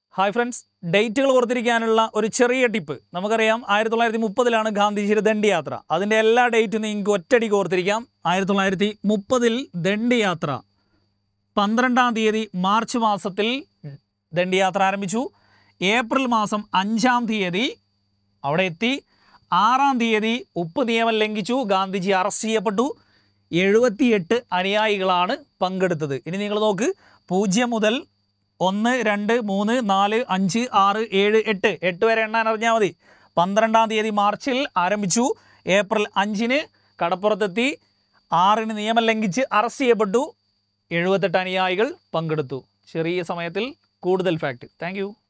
hi friends ഡേറ്റുകൾ ഓർത്തിരിക്കാനുള്ള ഒരു ചെറിയ tip നമുക്കറിയാം ആയിരത്തി തൊള്ളായിരത്തി മുപ്പതിലാണ് ഗാന്ധിജിയുടെ ദണ്ഡിയാത്ര അതിൻ്റെ എല്ലാ ഡേറ്റും നിങ്ങൾക്ക് ഒറ്റയടിക്ക് ഓർത്തിരിക്കാം ആയിരത്തി തൊള്ളായിരത്തി മുപ്പതിൽ ദണ്ഡിയാത്ര പന്ത്രണ്ടാം തീയതി മാർച്ച് മാസത്തിൽ ദണ്ഡിയാത്ര ആരംഭിച്ചു ഏപ്രിൽ മാസം അഞ്ചാം തീയതി അവിടെ എത്തി ആറാം തീയതി ഉപ്പ് നിയമം ലംഘിച്ചു ഗാന്ധിജി അറസ്റ്റ് ചെയ്യപ്പെട്ടു എഴുപത്തിയെട്ട് അനുയായികളാണ് പങ്കെടുത്തത് ഇനി നിങ്ങൾ നോക്ക് പൂജ്യം മുതൽ ഒന്ന് രണ്ട് മൂന്ന് നാല് അഞ്ച് ആറ് ഏഴ് എട്ട് എട്ട് വരെ എണ്ണാൻ അറിഞ്ഞാൽ മതി പന്ത്രണ്ടാം തീയതി മാർച്ചിൽ ആരംഭിച്ചു ഏപ്രിൽ അഞ്ചിന് കടപ്പുറത്തെത്തി ആറിന് നിയമം ലംഘിച്ച് അറസ്റ്റ് ചെയ്യപ്പെട്ടു എഴുപത്തെട്ട് അനുയായികൾ പങ്കെടുത്തു ചെറിയ സമയത്തിൽ കൂടുതൽ ഫാക്ട് താങ്ക്